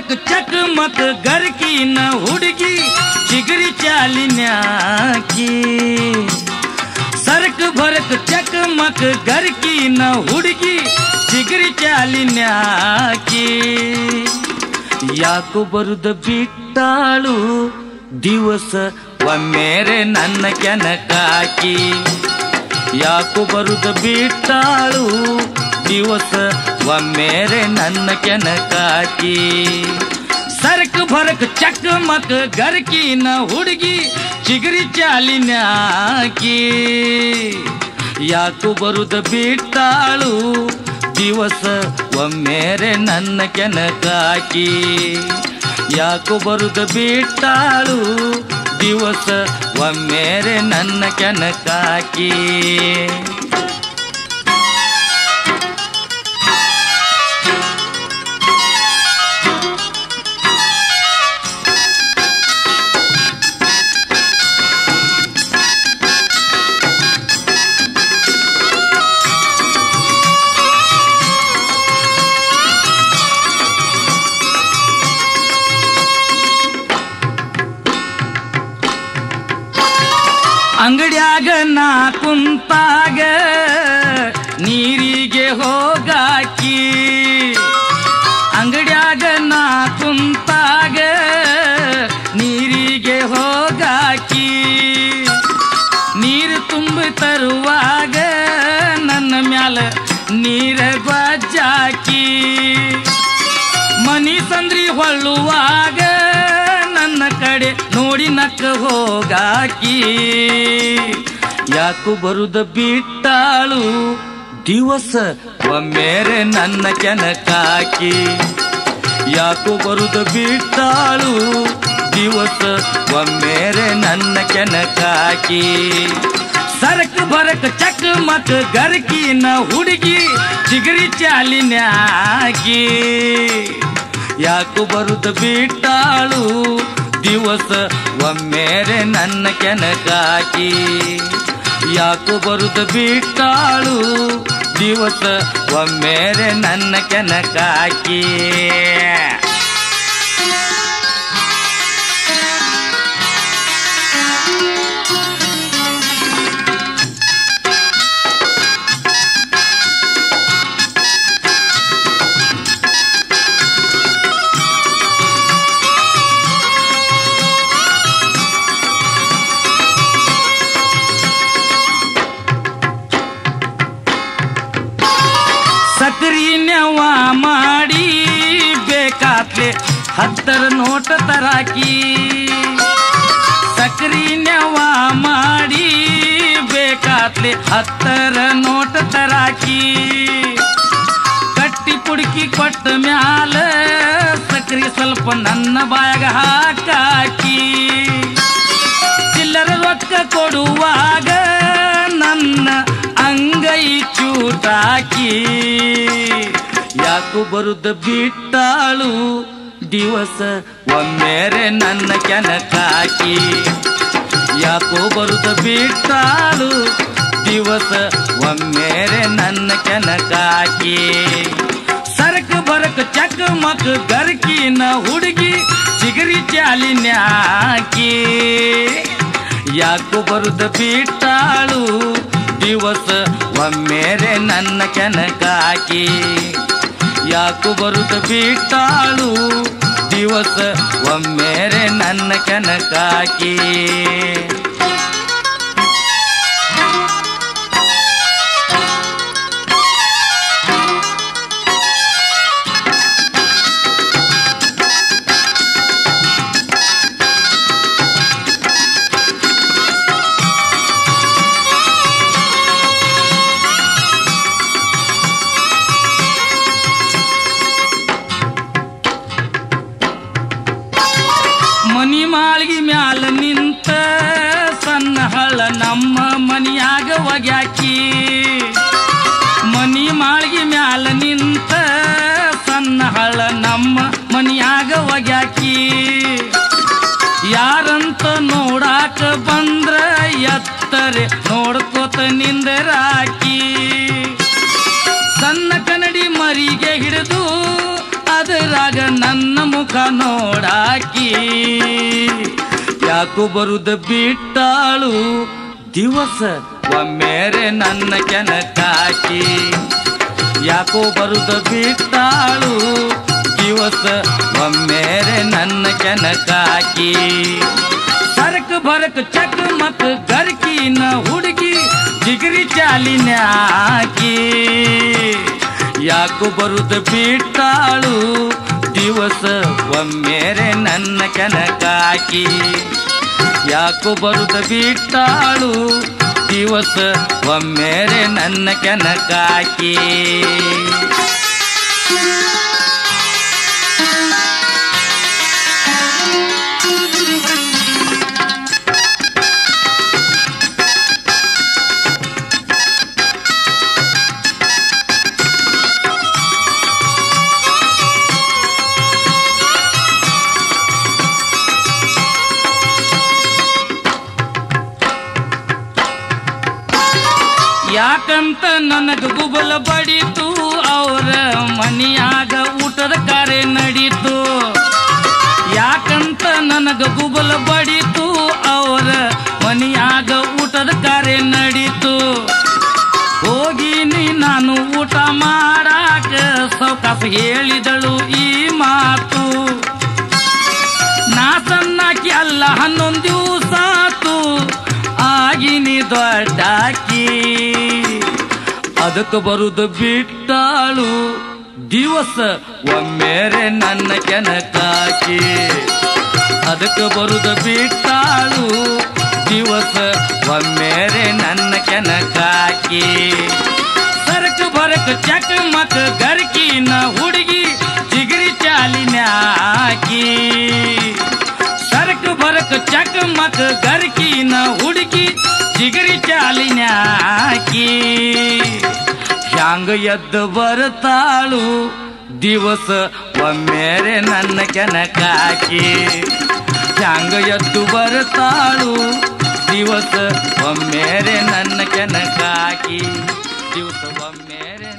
ಬರಕ್ ಚಕ್ ಮಕ್ ಗರ್ಕಿನ ಹುಡುಗಿ ಚಿಗರಿ ಚಾಲಿನ್ಯಾಕಿ सरक भरक चक मक घर की न हुडगी ಚಿಗರಿ ಚಾಲಿನ್ಯಾಕಿ ಯಾಕೋ ಬರುದ ಬಿಟ್ಟಾಳು ದಿವಸ ಒಮ್ಮೆರೆ ನನ್ನ ಕೆನಕಾಕಿ ಯಾಕೋ ಬರುದ ಬಿಟ್ಟಾಳು ದಿವಸ ಒಮ್ಮೆರೆ ನನ್ನ ಕೆನಕಾಕಿ सरक भरक चक मक घर की न हुडगी ಚಿಗರಿ ಚಾಲಿನ್ಯಾಕಿ ಯಾಕು ಬರುದ ಬಿಟ್ಟಾಳು ದಿವಸ ಒಮ್ಮೆರೆ ನನ್ನ ಕೆನಕಾಕಿ ಯಾಕು ಬರುದ ಬಿಟ್ಟಾಳು ದಿವಸ ಒಮ್ಮೆರೆ ನನ್ನ ಕೆನಕಾಕಿ ಅಂಗಡ್ಯಾಗ ನಾ ಕುಂತಾಗ ನೀರಿಗೆ ಹೋಗಾಕಿ ಅಂಗಡ್ಯಾಗ ನಾ ಕುಂತಾಗ ನೀರಿಗೆ ಹೋಗಾಕಿ ನೀರು ತುಂಬಿ ತರುವಾಗ ನನ್ನ ಮ್ಯಾಲ ನೀರ ಗೊಜ್ಜಾಕಿ ಮನಿ ಸಂದ್ರಿ ಹೊಳ್ಳುವಾಗ ನನ್ನ ಕಡೆ ನೋಡಿ ನಕ್ಕ ಹೋಗಾಕಿ ಯಾಕು ಬರುದ ಬಿಟ್ಟಾಳು ದಿವಸ ಒಮ್ಮೆರೆ ನನ್ನ ಕೆನಕಾಕಿ ಯಾಕು ಬರುದ ಬಿಟ್ಟಾಳು ದಿವಸ ಒಮ್ಮೆರೆ ನನ್ನ ಕೆನಕಾಕಿ सरक भरक चक मक घर की न ಹುಡುಗಿ ಚಿಗರಿ ಚಾಲಿನ್ಯಾಕಿ ಯಾಕು ಬರುತ್ತ ಬಿಟ್ಟಾಳು ದಿವಸ ಒಮ್ಮೆರೆ ನನ್ನ ಕೆನಕಾಕಿ ಯಾಕು ಬರುತ್ತ ಬಿಟ್ಟಾಳು ದಿವಸ ಒಮ್ಮೆರೆ ನನ್ನ ಕೆನಕಾಕಿ ಸಕ್ರಿ ನೆವ ಮಾಡಿ ಬೇಕಾತ್ಲೆ ಹತ್ತರ ನೋಟ ತರಾಕಿ ಸಕ್ರಿ ನೆವ ಮಾಡಿ ಬೇಕಾತ್ಲೆ ಹತ್ತರ ನೋಟ ತರಾಕಿ ಕಟ್ಟಿ ಪುಡುಕಿ ಕೊಟ್ಟ ಮ್ಯಾಲ ಸಕ್ರಿ ಸ್ವಲ್ಪ ನನ್ನ ಬಾಯಾಗ ಹಾಕಾಕಿ ಚಿಲ್ಲರ ರೊಕ್ಕ ಕೊಡುವಾಗ ನನ್ನ ಅಂಗೈ ಚೂಟಾಕಿ ಯಾಕು ಬರುದ ಬಿಟ್ಟಾಳು ದಿವಸ ಒಮ್ಮೆರೆ ನನ್ನ ಕೆನಕಾಕಿ ಯಾಕೋ ಬರುದ ಬಿಟ್ಟಾಳು ದಿವಸ ಒಮ್ಮೆರೆ ನನ್ನ ಕೆನಕಾಕಿ सरक भरक चक मक घर की न ಹುಡುಗಿ ಚಿಗರಿ ಚಾಲಿನ್ಯಾಕಿ ಯಾಕು ಬರುದ ಬಿಟ್ಟಾಳು ದಿವಸ ಒಮ್ಮೆರೆ ನನ್ನ ಕೆನಕಾಕಿ ಯಾಕು ಬರುದ ಬಿಟ್ಟಾಳು ದಿವಸ ಒಮ್ಮೆರೆ ನನ್ನ ಕೆನಕಾಕಿ ಮನಿ ಮಾಳ್ಗಿ ಮ್ಯಾಲ ನಿಂತ ಸಣ್ಣ ಹಳ್ಳ ನಮ್ಮ ಮನಿಯಾಗ ಒಗ್ಯಾಕಿ ಮನಿ ಮಾಳ್ಗಿ ಮ್ಯಾಲ ನಿಂತ ಸಣ್ಣ ಹಳ್ಳ ನಮ್ಮ ಮನಿಯಾಗ ಒಗ್ಯಾಕಿ ಯಾರಂತ ನೋಡಾಕ ಬಂದ್ರ ಎತ್ತರೆ ನೋಡ್ಕೋತ ನಿಂದರಾಕಿ ಸಣ್ಣ ಕನ್ನಡಿ ಮರಿಗೆ ಹಿಡಿದು ಅದರಾಗ ನನ್ನ ಮುಖ ಮುಖ ನೋಡಾಕಿ ಯಾಕೋ ಬರುದ ಬಿಟ್ಟಾಳು ದಿವಸ ಒಮ್ಮೆರೆ ನನ್ನ ಕೆನಕಾಕಿ ಯಾಕೋ ಬರುದ ಬಿಟ್ಟಾಳು ದಿವಸ ಒಮ್ಮೆರೆ ನನ್ನ ಕೆನಕಾಕಿ ಸರಕ್ ಬರಕ್ ಚಕ್ ಮಕ್ ಗರ್ಕಿನ ಹುಡುಗಿ ಜಿಗರಿ ಚಾಲಿನ್ಯಾಕಿ ಯಾಕೋ ಬರುದ ಬಿಟ್ಟಾಳು ದಿವಸ ಒಮ್ಮೆರೆ ನನ್ನ ಕೆನಕಾಕಿ ಯಾಕೋ ಬರುದ ಬಿಟ್ಟಾಳು ದಿವಸ ಒಮ್ಮೆರೆ ನನ್ನ ಕೆನಕಾಕಿ ಯಾಕಂತ ನನಗ ಗುಬಲ ಬಡಿತು ಅವರ ಮನಿಯಾಗ ಊಟದ ಕಾರ್ಯ ನಡೀತು ಯಾಕಂತ ನನಗ ಗುಬಲ ಬಡಿತು ಅವರ ಮನಿಯಾಗ ಊಟದ ಕಾರ್ಯ ನಡೀತು ಹೋಗಿನಿ ನಾನು ಊಟ ಮಾಡಾಕ ಸೌಕಾಸ ಹೇಳಿದಳು ಈ ಮಾತು ನಾ ಸಣ್ಣಾಕಿ ಅಲ್ಲ ಹನ್ನೊಂದು ದಿವಸ ಆತು ಆಗಿನಿ ದೊಡ್ಡಾಕಿ ಅದಕ್ಕೆ ಬರುದು ಬಿಟ್ಟಾಳು ದಿವಸ ಒಮ್ಮೆರೆ ನನ್ನ ಕೆನಕಾಕಿ ಅದಕ್ಕೆ ಬರುದು ಬಿಟ್ಟಾಳು ದಿವಸ ಒಮ್ಮೆರೆ ನನ್ನ ಕೆನಕಾಕಿ ಸರಕು ಬರಕ ಚಕ್ ಮಕ್ ಗರ್ಕಿನ ಹುಡುಗಿ ಜಿಗರಿ ಚಾಲಿನ್ಯಾಕಿ ಸರಕು ಬರಕ ಚಕ್ ಮಕ್ ಗರ್ಕಿನ ಹುಡುಗಿ ಜಿಗರಿ ಚಾಲಿನ್ಯಾಕಿ ಹ್ಯಾಂಗ ಎದ್ದು ಬರ್ತಾಳು ದಿವಸ ಒಮ್ಮೆರೆ ನನ್ನ ಕೆನಕಾಕಿ ಹ್ಯಾಂಗ ಎದ್ದು ಬರ್ತಾಳು ದಿವಸ ಒಮ್ಮೆರೆ ನನ್ನ ಕೆನಕಾಕಿ ದಿವಸ ಒಮ್ಮೆರೆ